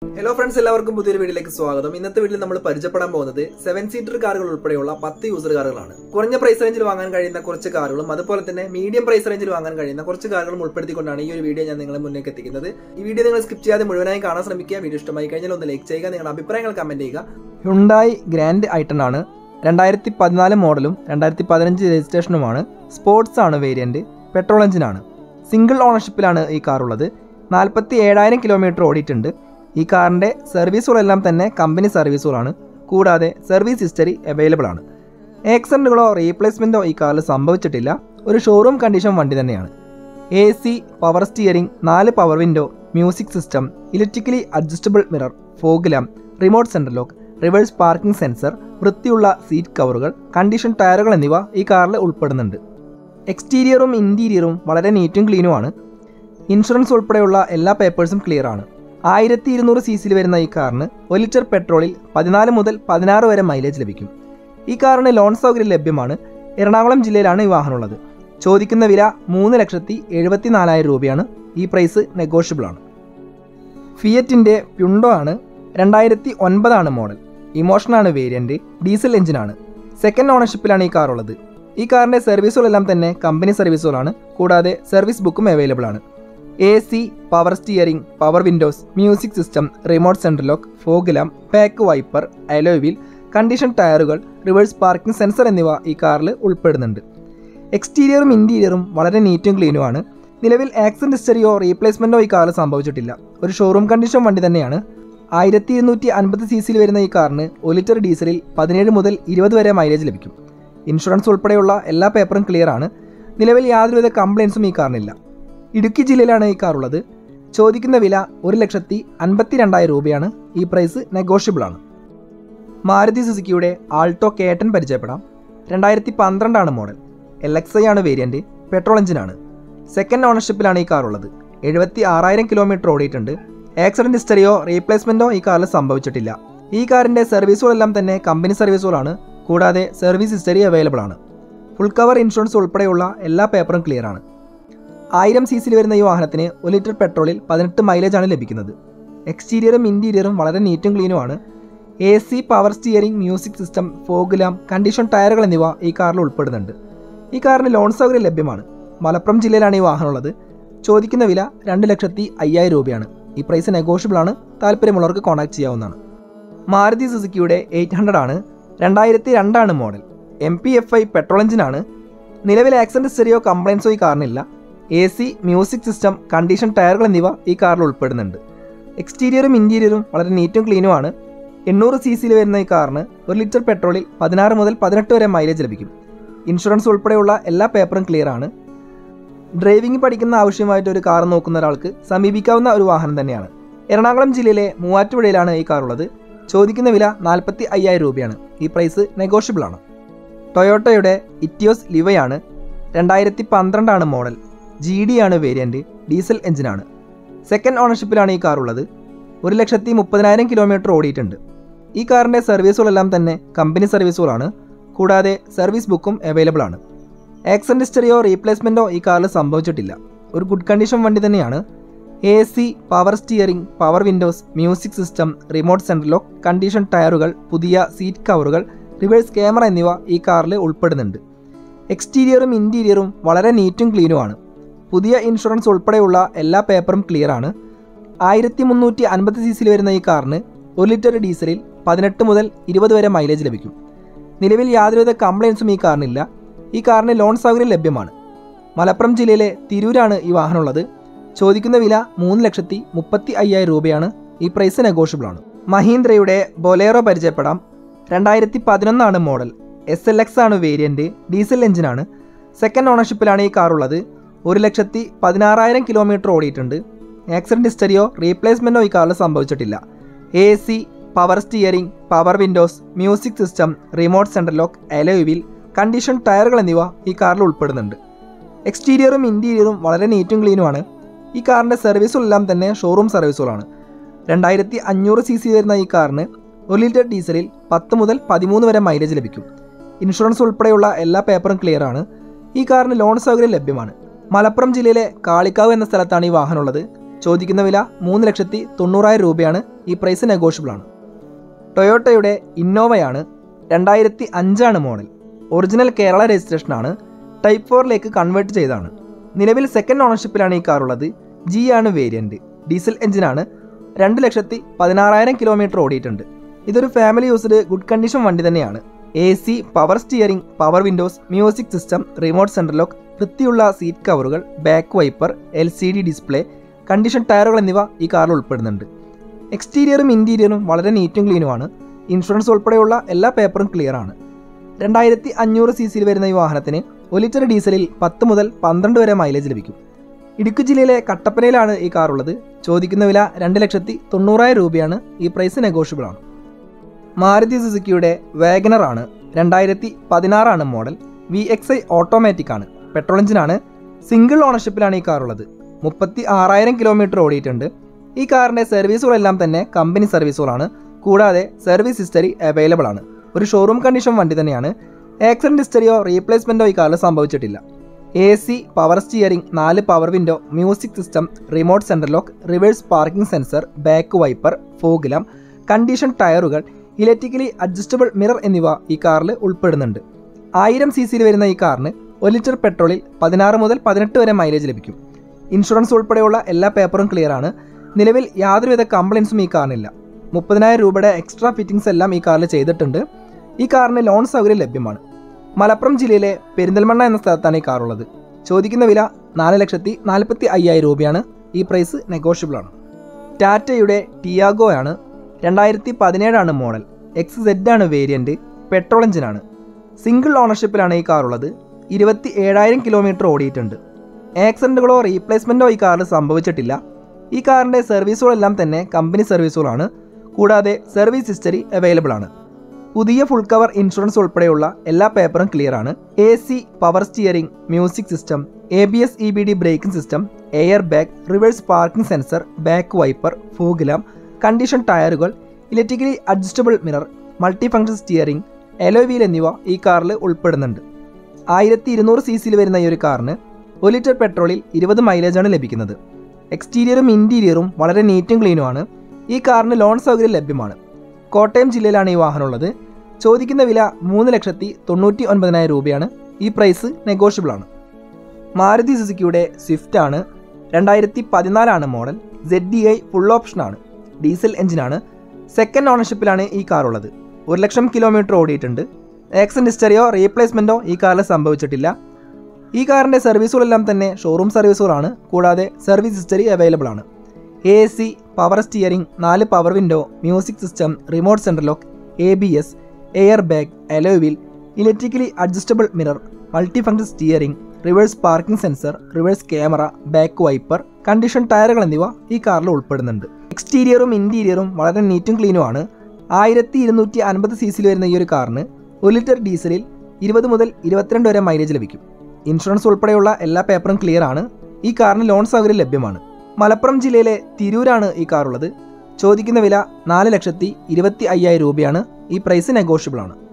hello friends എല്ലാവർക്കും പുതിയൊരു വീഡിയോയിലേക്ക് സ്വാഗതം ഇന്നത്തെ വീഡിയോയിൽ നമ്മൾ പരിചയപ്പെടാൻ പോകുന്നത് സെവൻ സീറ്റർ കാറുകൾ ഉൾപ്പെടെയുള്ള പത്ത് യൂസർ കാറുകളാണ് കുറഞ്ഞ പ്രൈസ് റേഞ്ചിൽ വാങ്ങാൻ കഴിയുന്ന കുറച്ച് കാറുകളും അതുപോലെ തന്നെ മീഡിയം പ്രൈസ് റേഞ്ചിൽ വാങ്ങാൻ കഴിയുന്ന കുറച്ച് കാറുകളും ഉൾപ്പെടുത്തിക്കൊണ്ടാണ് ഈ ഒരു വീഡിയോ ഞാൻ നിങ്ങളെ മുന്നിലേക്ക് എത്തിക്കുന്നത് ഈ വീഡിയോ നിങ്ങൾ സ്കിപ്പ് ചെയ്യാതെ മുഴുവനായി കാണാൻ ശ്രമിക്കുക വീഡിയോ ഇഷ്ടമായി കഴിഞ്ഞാൽ ഒന്ന് ലൈക്ക് ചെയ്യുക നിങ്ങളുടെ അഭിപ്രായങ്ങൾ കമന്റ് ചെയ്യുക ഹുണ്ടായി ഗ്രാൻഡ് ഐട്ടൺ ആണ് രണ്ടായിരത്തി പതിനാല് മോഡലും രണ്ടായിരത്തി പതിനഞ്ച് രജിസ്ട്രേഷനുമാണ് സ്പോർട്സ് ആണ് വേരിയന്റ് പെട്രോൾ എഞ്ചിനാണ് സിംഗിൾ ഓണർഷിപ്പിലാണ് ഈ കാർ ഉള്ളത് നാൽപ്പത്തി ഏഴായിരം കിലോമീറ്റർ ഓടിയിട്ടുണ്ട് ഈ കാറിൻ്റെ സർവീസുകളെല്ലാം തന്നെ കമ്പനി സർവീസുകളാണ് കൂടാതെ സർവീസ് ഹിസ്റ്ററി അവൈലബിൾ ആണ് ആക്സിഡൻറ്റുകളോ റീപ്ലേസ്മെൻറ്റോ ഈ കാറിൽ സംഭവിച്ചിട്ടില്ല ഒരു ഷോറൂം കണ്ടീഷൻ വണ്ടി തന്നെയാണ് എ സി പവർ സ്റ്റിയറിംഗ് നാല് power window music system electrically adjustable mirror fog lamp remote central lock reverse parking sensor വൃത്തിയുള്ള സീറ്റ് കവറുകൾ കണ്ടീഷൻ ടയറുകൾ എന്നിവ ഈ കാറിൽ ഉൾപ്പെടുന്നുണ്ട് എക്സ്റ്റീരിയറും ഇൻറ്റീരിയറും വളരെ നീറ്റും ക്ലീനുമാണ് ഇൻഷുറൻസ് ഉൾപ്പെടെയുള്ള എല്ലാ പേപ്പേഴ്സും ക്ലിയർ ആണ് ആയിരത്തി ഇരുന്നൂറ് സി സിയിൽ വരുന്ന ഈ കാറിന് ഒരു ലിറ്റർ പെട്രോളിൽ പതിനാല് മുതൽ പതിനാറ് വരെ മൈലേജ് ലഭിക്കും ഈ കാറിന് ലോൺ സൗകര്യം ലഭ്യമാണ് എറണാകുളം ജില്ലയിലാണ് ഈ വാഹനമുള്ളത് ചോദിക്കുന്ന വില മൂന്ന് ലക്ഷത്തി എഴുപത്തി നാലായിരം രൂപയാണ് ഈ പ്രൈസ് നെഗോഷ്യബിൾ ആണ് ഫിയറ്റിൻ്റെ പ്യുണ്ടോ ആണ് രണ്ടായിരത്തി ഒൻപതാണ് മോഡൽ ഇമോഷനാണ് വേരിയൻറ്റ് ഡീസൽ എഞ്ചിനാണ് സെക്കൻഡ് ഓണർഷിപ്പിലാണ് ഈ കാർ ഉള്ളത് ഈ കാറിൻ്റെ സർവീസുകളെല്ലാം തന്നെ കമ്പനി സർവീസുകളാണ് കൂടാതെ സർവീസ് ബുക്കും അവൈലബിൾ ആണ് A C power steering power windows music system remote central lock fog lamp back wiper alloy wheel condition ടയറുകൾ റിവേഴ്സ് പാർക്കിംഗ് സെൻസർ എന്നിവ ഈ കാറിൽ ഉൾപ്പെടുന്നുണ്ട് എക്സ്റ്റീരിയറും ഇൻറ്റീരിയറും വളരെ നീറ്റും ക്ലീനുമാണ് നിലവിൽ ആക്സിഡന്റ് ഹിസ്റ്ററിയോ റീപ്ലേസ്മെൻറ്റോ ഈ കാറിൽ സംഭവിച്ചിട്ടില്ല ഒരു ഷോറൂം കണ്ടീഷൻ വണ്ടി തന്നെയാണ് ആയിരത്തി ഇരുന്നൂറ്റി അൻപത് സി സിയിൽ വരുന്ന ഈ കാറിന് ഒരു ലിറ്റർ ഡീസലിൽ പതിനേഴ് മുതൽ ഇരുപത് വരെ മൈലേജ് ലഭിക്കും ഇൻഷുറൻസ് ഉൾപ്പെടെയുള്ള എല്ലാ പേപ്പറും ക്ലിയർ ആണ് നിലവിൽ യാതൊരുവിധ കംപ്ലയിൻസും ഈ കാറിനില്ല ഇടുക്കി ജില്ലയിലാണ് ഈ കാർ ഉള്ളത് ചോദിക്കുന്ന വില ഒരു ലക്ഷത്തി അൻപത്തി രണ്ടായിരം രൂപയാണ് ഈ പ്രൈസ് നെഗോഷ്യബിൾ ആണ് മാരുതി സുസുക്കിയുടെ ആൾട്ടോ കേട്ടൻ പരിചയപ്പെടാം രണ്ടായിരത്തി പന്ത്രണ്ടാണ് മോഡൽ എൽ എക്സ് ഐ ആണ് വേരിയൻറ്റ് പെട്രോൾ എഞ്ചിനാണ് സെക്കൻഡ് ഓണർഷിപ്പിലാണ് ഈ കാർ ഉള്ളത് എഴുപത്തി ആറായിരം കിലോമീറ്റർ ഓടിയിട്ടുണ്ട് ആക്സിഡന്റ് ഹിസ്റ്ററിയോ റീപ്ലേസ്മെൻറ്റോ ഈ കാറിൽ സംഭവിച്ചിട്ടില്ല ഈ കാറിൻ്റെ സർവീസുകളെല്ലാം തന്നെ കമ്പനി സർവീസുകളാണ് കൂടാതെ സർവീസ് ഹിസ്റ്ററി അവൈലബിൾ ആണ് ഫുൾ കവർ ഇൻഷുറൻസ് ഉൾപ്പെടെയുള്ള എല്ലാ പേപ്പറും ക്ലിയർ ആണ് ആയിരം സി സിയിൽ വരുന്ന ഈ വാഹനത്തിന് ഒരു ലിറ്റർ പെട്രോളിൽ പതിനെട്ട് മൈലേജ് ആണ് ലഭിക്കുന്നത് എക്സ്റ്റീരിയറും ഇൻറ്റീരിയറും വളരെ നീറ്റും ക്ലീനുമാണ് A C power steering music system fog lamp condition ടയറുകൾ എന്നിവ ഈ കാറിൽ ഉൾപ്പെടുന്നുണ്ട് ഈ കാറിന് ലോൺ സൗകര്യം ലഭ്യമാണ് മലപ്പുറം ജില്ലയിലാണ് ഈ വാഹനമുള്ളത് ചോദിക്കുന്ന വില രണ്ട് ലക്ഷത്തി അയ്യായിരം രൂപയാണ് ഈ പ്രൈസ് നെഗോഷ്യബിൾ ആണ് താല്പര്യമുള്ളവർക്ക് കോൺടാക്ട് ചെയ്യാവുന്നതാണ് മാരുതി സുസുക്കിയുടെ എയ്റ്റ് ഹൺഡ്രഡ് ആണ് രണ്ടായിരത്തി രണ്ടാണ് model M P F I petrol എഞ്ചിനാണ് നിലവിൽ ആക്സിഡന്റ് സ്റ്റെറിയോ കംപ്ലയിൻസോ ഈ കാറിനില്ല A C music system condition ടയറുകൾ എന്നിവ ഈ കാറിൽ ഉൾപ്പെടുന്നുണ്ട് എക്സ്റ്റീരിയറും ഇൻറ്റീരിയറും വളരെ നീറ്റും ക്ലീനുമാണ് എണ്ണൂറ് സി സിയിൽ വരുന്ന ഈ കാറിന് ഒരു ലിറ്റർ പെട്രോളിൽ പതിനാറ് മുതൽ പതിനെട്ട് വരെ മൈലേജ് ലഭിക്കും ഇൻഷുറൻസ് ഉൾപ്പെടെയുള്ള എല്ലാ പേപ്പറും ക്ലിയർ ആണ് ഡ്രൈവിംഗ് പഠിക്കുന്ന ആവശ്യമായിട്ട് ഒരു കാർ നോക്കുന്ന ഒരാൾക്ക് സമീപിക്കാവുന്ന ഒരു വാഹനം തന്നെയാണ് എറണാകുളം ജില്ലയിലെ മൂവാറ്റുപുഴയിലാണ് ഈ കാർ ഉള്ളത് ചോദിക്കുന്ന വില നാൽപ്പത്തി അയ്യായിരം രൂപയാണ് ഈ പ്രൈസ് നെഗോഷ്യബിൾ ആണ് ടൊയോട്ടയുടെ ഇറ്റിയോസ് ലിവയാണ് രണ്ടായിരത്തി പന്ത്രണ്ടാണ് മോഡൽ ജി ഡി ആണ് വേരിയൻറ്റ് ഡീസൽ എഞ്ചിനാണ് സെക്കൻഡ് ഓണർഷിപ്പിലാണ് ഈ കാർ ഉള്ളത് ഒരു ലക്ഷത്തി മുപ്പതിനായിരം കിലോമീറ്റർ ഓടിയിട്ടുണ്ട് ഈ കാറിൻ്റെ സർവീസുകളെല്ലാം തന്നെ കമ്പനി സർവീസുകളാണ് കൂടാതെ സർവീസ് ബുക്കും അവൈലബിൾ ആണ് ആക്സിഡന്റ് ഹിസ്റ്ററിയോ റീപ്ലേസ്മെൻറ്റോ ഈ കാറിൽ സംഭവിച്ചിട്ടില്ല ഒരു ഗുഡ് കണ്ടീഷൻ വണ്ടി തന്നെയാണ് A C power steering power windows music system remote central lock condition ടയറുകൾ പുതിയ സീറ്റ് കവറുകൾ റിവേഴ്സ് ക്യാമറ എന്നിവ ഈ കാറിൽ ഉൾപ്പെടുന്നുണ്ട് എക്സ്റ്റീരിയറും ഇൻറ്റീരിയറും വളരെ നീറ്റും ക്ലീനുമാണ് പുതിയ ഇൻഷുറൻസ് ഉൾപ്പെടെയുള്ള എല്ലാ പേപ്പറും ക്ലിയർ ആണ് ആയിരത്തി മുന്നൂറ്റി അൻപത് സി സിയിൽ വരുന്ന ഈ കാറിന് ഒരു ലിറ്റർ ഡീസലിൽ പതിനെട്ട് മുതൽ ഇരുപത് വരെ മൈലേജ് ലഭിക്കും നിലവിൽ യാതൊരുവിധ കംപ്ലയിൻസും ഈ കാറിനില്ല ഈ കാറിന് ലോൺ സൗകര്യം ലഭ്യമാണ് മലപ്പുറം ജില്ലയിലെ തിരൂരാണ് ഈ വാഹനമുള്ളത് ചോദിക്കുന്ന വില മൂന്ന് ലക്ഷത്തി മുപ്പത്തി അയ്യായിരം രൂപയാണ് ഈ പ്രൈസ് നെഗോഷ്യബിൾ ആണ് മഹീന്ദ്രയുടെ ബൊലേറോ പരിചയപ്പെടാം രണ്ടായിരത്തി പതിനൊന്നാണ് മോഡൽ എസ് എൽ എക്സ് ആണ് വേരിയൻറ്റ് ഡീസൽ എഞ്ചിനാണ് സെക്കൻഡ് ഓണർഷിപ്പിലാണ് ഈ കാർ ഉള്ളത് ഒരു ലക്ഷത്തി പതിനാറായിരം കിലോമീറ്റർ ഓടിയിട്ടുണ്ട് ആക്സിഡന്റ് ഹിസ്റ്ററിയോ റീപ്ലേസ്മെൻറ്റോ ഈ കാറിൽ സംഭവിച്ചിട്ടില്ല A C power steering power windows music system remote central lock alloy wheel condition ടയറുകൾ എന്നിവ ഈ കാറിൽ ഉൾപ്പെടുന്നുണ്ട് എക്സ്റ്റീരിയറും ഇൻറ്റീരിയറും വളരെ നീറ്റും ക്ലീനുമാണ് ഈ കാറിൻ്റെ സർവീസുകളെല്ലാം തന്നെ ഷോറൂം സർവീസുകളാണ് രണ്ടായിരത്തി അഞ്ഞൂറ് സി സി വരുന്ന ഈ കാറിന് ഒരു ലിറ്റർ ഡീസലിൽ പത്ത് മുതൽ പതിമൂന്ന് വരെ മൈലേജ് ലഭിക്കും ഇൻഷുറൻസ് ഉൾപ്പെടെയുള്ള എല്ലാ പേപ്പറും ക്ലിയർ ആണ് ഈ കാറിന് ലോൺ സൗകര്യം ലഭ്യമാണ് മലപ്പുറം ജില്ലയിലെ കാളിക്കാവ് എന്ന സ്ഥലത്താണ് ഈ വാഹനമുള്ളത് ചോദിക്കുന്ന വില മൂന്ന് ലക്ഷത്തി തൊണ്ണൂറായിരം രൂപയാണ് ഈ പ്രൈസ് നെഗോഷ്യബിൾ ആണ് ടൊയോട്ടയുടെ ഇന്നോവയാണ് രണ്ടായിരത്തി അഞ്ചാണ് മോഡൽ ഒറിജിനൽ കേരള രജിസ്ട്രേഷനാണ് ടൈപ്പ് ഫോറിലേക്ക് കൺവേർട്ട് ചെയ്താണ് നിലവിൽ സെക്കൻഡ് ഓണർഷിപ്പിലാണ് ഈ കാർ ഉള്ളത് ജി ആണ് വേരിയൻറ്റ് ഡീസൽ എഞ്ചിനാണ് രണ്ട് ലക്ഷത്തി പതിനാറായിരം കിലോമീറ്റർ ഓടിയിട്ടുണ്ട് ഇതൊരു ഫാമിലി യൂസ്ഡ് ഗുഡ് കണ്ടീഷൻ വണ്ടി തന്നെയാണ് A C power steering power windows music system remote central lock വൃത്തിയുള്ള സീറ്റ് കവറുകൾ back wiper L C D display condition ടയറുകൾ എന്നിവ ഈ കാറിൽ ഉൾപ്പെടുന്നുണ്ട് എക്സ്റ്റീരിയറും ഇൻറ്റീരിയറും വളരെ നീറ്റും ക്ലീനുമാണ് ഇൻഷുറൻസ് ഉൾപ്പെടെയുള്ള എല്ലാ പേപ്പറും ക്ലിയർ ആണ് രണ്ടായിരത്തി അഞ്ഞൂറ് സി സിയിൽ വരുന്ന ഈ വാഹനത്തിന് ഒരു ലിറ്റർ ഡീസലിൽ പത്ത് മുതൽ പന്ത്രണ്ട് വരെ മൈലേജ് ലഭിക്കും ഇടുക്കി ജില്ലയിലെ കട്ടപ്പനയിലാണ് ഈ കാർ ഉള്ളത് ചോദിക്കുന്ന വില രണ്ട് ലക്ഷത്തി തൊണ്ണൂറായിരം രൂപയാണ് ഈ പ്രൈസ് നെഗോഷ്യബിൾ ആണ് മാരുതി സുസുക്കിയുടെ വാഗനർ ആണ് രണ്ടായിരത്തി പതിനാറാണ് model V X I automatic ആണ് പെട്രോൾ എഞ്ചിനാണ് സിംഗിൾ ഓണർഷിപ്പിലാണ് ഈ കാർ ഉള്ളത് മുപ്പത്തി ആറായിരം കിലോമീറ്റർ ഓടിയിട്ടുണ്ട് ഈ കാറിൻ്റെ സർവീസുകളെല്ലാം തന്നെ കമ്പനി സർവീസുകളാണ് കൂടാതെ സർവീസ് ഹിസ്റ്ററി അവൈലബിൾ ആണ് ഒരു ഷോറൂം കണ്ടീഷൻ വണ്ടി തന്നെയാണ് ആക്സിഡൻറ്റ് ഹിസ്റ്ററിയോ റീപ്ലേസ്മെൻറ്റോ ഈ കാറിൽ സംഭവിച്ചിട്ടില്ല എ സി പവർ സ്റ്റിയറിംഗ് നാല് power window music system remote central lock reverse parking sensor back wiper fog lamp condition ടയറുകൾ ഇലക്ട്രിക്കലി അഡ്ജസ്റ്റബിൾ മിറർ എന്നിവ ഈ കാറിൽ ഉൾപ്പെടുന്നുണ്ട് ആയിരം സി സിയിൽ വരുന്ന ഈ കാറിന് ഒരു ലിറ്റർ പെട്രോളിൽ പതിനാറ് മുതൽ പതിനെട്ട് വരെ മൈലേജ് ലഭിക്കും ഇൻഷുറൻസ് ഉൾപ്പെടെയുള്ള എല്ലാ പേപ്പറും ക്ലിയർ ആണ് നിലവിൽ യാതൊരുവിധ കംപ്ലയിൻസും ഈ കാറിനില്ല മുപ്പതിനായിരം രൂപയുടെ എക്സ്ട്രാ ഫിറ്റിംഗ്സ് എല്ലാം ഈ കാറിൽ ചെയ്തിട്ടുണ്ട് ഈ കാറിന് ലോൺ സൗകര്യം ലഭ്യമാണ് മലപ്പുറം ജില്ലയിലെ പെരിന്തൽമണ്ണ എന്ന സ്ഥലത്താണ് ഈ കാർ ഉള്ളത് ചോദിക്കുന്ന വില നാല് ലക്ഷത്തി നാൽപ്പത്തി അയ്യായിരം രൂപയാണ് ഈ പ്രൈസ് നെഗോഷ്യബിൾ ആണ് ടാറ്റയുടെ ടിയാഗോ ആണ് രണ്ടായിരത്തി പതിനേഴാണ് മോഡൽ എക്സ് സെഡ് ആണ് വേരിയൻറ്റ് പെട്രോൾ എഞ്ചിനാണ് സിംഗിൾ ഓണർഷിപ്പിലാണ് ഈ കാർ ഉള്ളത് ഇരുപത്തി ഏഴായിരം കിലോമീറ്റർ ഓടിയിട്ടുണ്ട് ആക്സിഡൻറ്റുകളോ റീപ്ലേസ്മെൻറ്റോ ഈ കാറിൽ സംഭവിച്ചിട്ടില്ല ഈ കാറിൻ്റെ സർവീസുകളെല്ലാം തന്നെ കമ്പനി സർവീസുകളാണ് കൂടാതെ സർവീസ് ഹിസ്റ്ററി അവൈലബിൾ ആണ് പുതിയ ഫുൾ കവർ ഇൻഷുറൻസ് ഉൾപ്പെടെയുള്ള എല്ലാ പേപ്പറും ക്ലിയർ ആണ് A C power steering music system A B S E B D braking system air bag reverse parking sensor back wiper fog lamp condition ടയറുകൾ electrically adjustable mirror multi function steering alloy wheel എന്നിവ ഈ കാറിൽ ഉൾപ്പെടുന്നുണ്ട് ആയിരത്തി ഇരുന്നൂറ് C സിയിൽ വരുന്ന ഈ ഒരു കാറിന് ഒരു ലിറ്റർ പെട്രോളിൽ ഇരുപത് മൈലേജാണ് ലഭിക്കുന്നത് എക്സ്റ്റീരിയറും ഇൻറ്റീരിയറും വളരെ നീറ്റും ക്ലീനുമാണ് ഈ കാറിന് ലോൺ സൗകര്യം ലഭ്യമാണ് കോട്ടയം ജില്ലയിലാണ് ഈ വാഹനം ഉള്ളത് ചോദിക്കുന്ന വില മൂന്ന് ലക്ഷത്തി തൊണ്ണൂറ്റി ഒൻപതിനായിരം രൂപയാണ് ഈ പ്രൈസ് നെഗോഷ്യബിൾ ആണ് മാരുതി സുസുക്കിയുടെ സ്വിഫ്റ്റ് ആണ് രണ്ടായിരത്തി പതിനാലാണ് model Z D I full ഓപ്ഷനാണ് ഡീസൽ എഞ്ചിനാണ് സെക്കൻഡ് ഓണർഷിപ്പിലാണ് ഈ കാർ ഉള്ളത് ഒരു ലക്ഷം കിലോമീറ്റർ ഓടിയിട്ടുണ്ട് ആക്സിഡൻറ്റ് ഹിസ്റ്ററിയോ റീപ്ലേസ്മെൻറ്റോ ഈ കാറിൽ സംഭവിച്ചിട്ടില്ല ഈ കാറിൻ്റെ സർവീസുകളെല്ലാം തന്നെ ഷോറൂം സർവീസുകളാണ് കൂടാതെ സർവീസ് ഹിസ്റ്ററി അവൈലബിൾ ആണ് എ സി പവർ സ്റ്റിയറിംഗ് നാല് power window music system remote central lock A B S air bag alloy wheel electrically adjustable mirror multi function steering reverse parking sensor reverse camera back wiper condition ടയറുകൾ എന്നിവ ഈ കാറിൽ ഉൾപ്പെടുന്നുണ്ട് എക്സ്റ്റീരിയറും ഇൻറ്റീരിയറും വളരെ നീറ്റും ക്ലീനുമാണ് ആയിരത്തി ഇരുന്നൂറ്റി അൻപത് സി സിയിൽ വരുന്ന ഈ ഒരു കാറിന് ഒരു ലിറ്റർ ഡീസലിൽ ഇരുപത് മുതൽ ഇരുപത്തിരണ്ട് വരെ മൈലേജ് ലഭിക്കും ഇൻഷുറൻസ് ഉൾപ്പെടെയുള്ള എല്ലാ പേപ്പറും ക്ലിയർ ആണ് ഈ കാറിന് ലോൺ സൗകര്യം ലഭ്യമാണ് മലപ്പുറം ജില്ലയിലെ തിരൂരാണ് ഈ കാർ ഉള്ളത് ചോദിക്കുന്ന വില നാല് ലക്ഷത്തി ഇരുപത്തി അയ്യായിരം രൂപയാണ് ഈ പ്രൈസ് നെഗോഷ്യബിൾ ആണ്